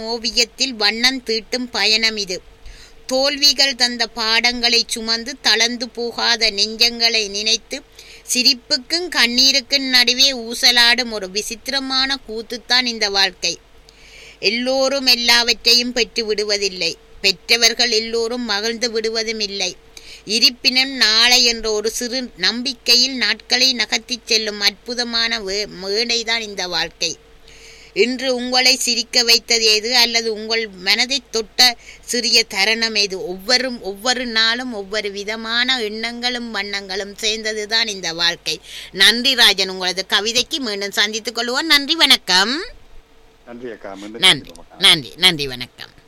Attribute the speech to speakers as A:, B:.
A: ஓவியத்தில் வண்ணம் தீட்டும் பயணம் இது தோல்விகள் தந்த பாடங்களை சுமந்து தளர்ந்து போகாத நெஞ்சங்களை நினைத்து சிரிப்புக்கும் கண்ணீருக்கும் நடுவே ஊசலாடும் ஒரு விசித்திரமான கூத்துத்தான் இந்த வாழ்க்கை எல்லோரும் எல்லாவற்றையும் பெற்று விடுவதில்லை பெற்றவர்கள் எல்லோரும் மகிழ்ந்து விடுவதும் இல்லை இருப்பினும் நாளை என்ற ஒரு சிறு நம்பிக்கையில் நாட்களை நகர்த்திச் செல்லும் அற்புதமான வே- மேடைதான் இந்த வாழ்க்கை இன்று உங்களை சிரிக்க வைத்தது எது அல்லது உங்கள் மனதை தொட்ட சிறிய தருணம் எது ஒவ்வொரு ஒவ்வொரு நாளும் ஒவ்வொரு விதமான எண்ணங்களும் வண்ணங்களும் சேர்ந்ததுதான் இந்த வாழ்க்கை நன்றி ராஜன் உங்களது கவிதைக்கு மீண்டும் சந்தித்துக் கொள்வோம் நன்றி வணக்கம்
B: நன்றி அக்கா மீண்டும்
A: நன்றி
B: சந்திப்போம் அக்கா.
A: நன்றி நன்றி வணக்கம்